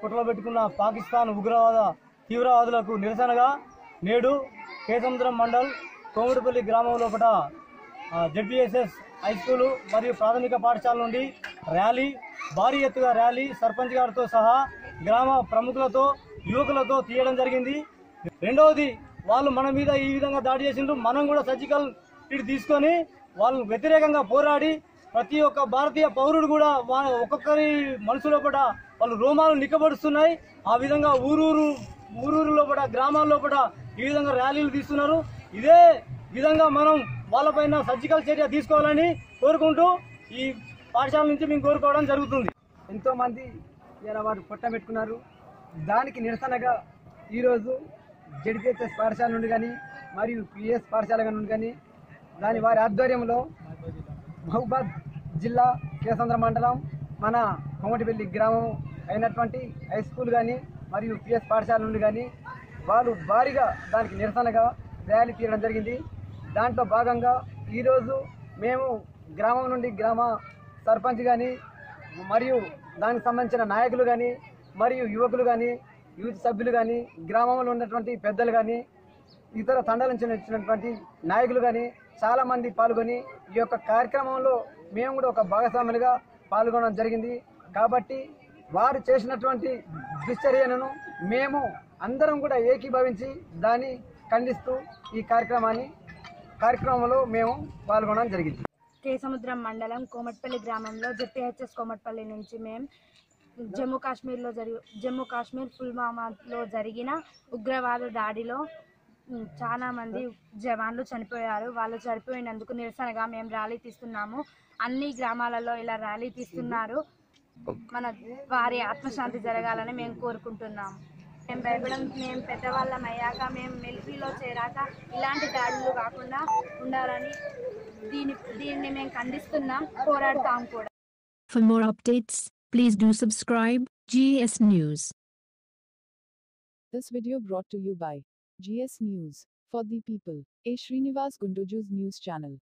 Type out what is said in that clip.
పుట్టలో పెట్టుకున్న పాకిస్తాన్ ఉగ్రవాద తీవ్రవాదులకు నిరసనగా నేడు కేసముద్రం మండల్ కోమటిపల్లి గ్రామం లోపల జడ్పీఎస్ఎస్ హై స్కూలు మరియు ప్రాథమిక పాఠశాల నుండి ర్యాలీ భారీ ఎత్తుగా ర్యాలీ సర్పంచ్ గారితో సహా గ్రామ ప్రముఖులతో యువకులతో తీయడం జరిగింది రెండవది వాళ్ళు మన మీద ఈ విధంగా దాడి చేసిండ్రు మనం కూడా సర్జికల్ ఇటు తీసుకొని వాళ్ళు వ్యతిరేకంగా పోరాడి ప్రతి ఒక్క భారతీయ పౌరుడు కూడా వా- ఒక్కొక్కరి మనసు లోపల వాళ్ళు రోమాలు నిక్కబడుస్తున్నాయి ఆ విధంగా ఊరూరు ఊరూరు లోపల గ్రామాల లోపల ఈ విధంగా ర్యాలీలు తీస్తున్నారు ఇదే విధంగా మనం వాళ్ళపైన సర్జికల్ చర్య తీసుకోవాలని కోరుకుంటూ ఈ పాఠశాల నుంచి మేము కోరుకోవడం జరుగుతుంది ఎంతో మంది ఇలా వారు పుట్టబెట్టుకున్నారు దానికి నిరసనగా ఈరోజు జడ్పిహెచ్ఎస్ పాఠశాల నుండి కానీ మరియు పిఎస్ పాఠశాల నుండి కానీ దాని వారి ఆధ్వర్యంలో మహబూబాద్ జిల్లా కేసంద్ర మండలం మన కోమటిపల్లి గ్రామం అయినటువంటి హై స్కూల్ కానీ మరియు పిఎస్ పాఠశాల నుండి కానీ వాళ్ళు భారీగా దానికి నిరసనగా ర్యాలీ తీయడం జరిగింది దాంట్లో భాగంగా ఈరోజు మేము గ్రామం నుండి గ్రామ సర్పంచ్ కానీ మరియు దానికి సంబంధించిన నాయకులు కానీ మరియు యువకులు కానీ యూత్ సభ్యులు కానీ గ్రామంలో ఉన్నటువంటి పెద్దలు కానీ ఇతర తండాల నుంచి వచ్చినటువంటి నాయకులు కానీ చాలా మంది పాల్గొని ఈ యొక్క కార్యక్రమంలో మేము కూడా ఒక భాగస్వాములుగా పాల్గొనడం జరిగింది కాబట్టి వారు చేసినటువంటి దుశ్చర్యలను మేము అందరం కూడా ఏకీభవించి దాన్ని ఖండిస్తూ ఈ కార్యక్రమాన్ని కార్యక్రమంలో మేము పాల్గొనడం జరిగింది కేసముద్రం మండలం కోమట్పల్లి గ్రామంలో జెపిహెచ్ఎస్ కోమట్పల్లి నుంచి మేము జమ్మూ కాశ్మీర్లో జరిగి జమ్మూ కాశ్మీర్ పుల్వామాలో జరిగిన ఉగ్రవాద దాడిలో ఉమ్, చాలా మంది జవాన్లు చనిపోయారు వాళ్ళు చనిపోయినందుకు నిరసనగా మేము ర్యాలీ తీస్తున్నాము అన్ని గ్రామాలలో ఇలా ర్యాలీ తీస్తున్నారు మన వారి ఆత్మశాంతి జరగాలని మేము కోరుకుంటున్నాము మేము భయపడం మేము పెద్దవాళ్ళం అయ్యాక మేము మిలిటరీలో చేరాక ఇలాంటి దాడులు కాకుండా ఉండాలని దీని దీన్ని మేము ఖండిస్తున్నాం పోరాడతాం కూడా For more updates, please do subscribe GS News. This video brought to you by GS News for the people, a Srinivas Gunduju's news channel.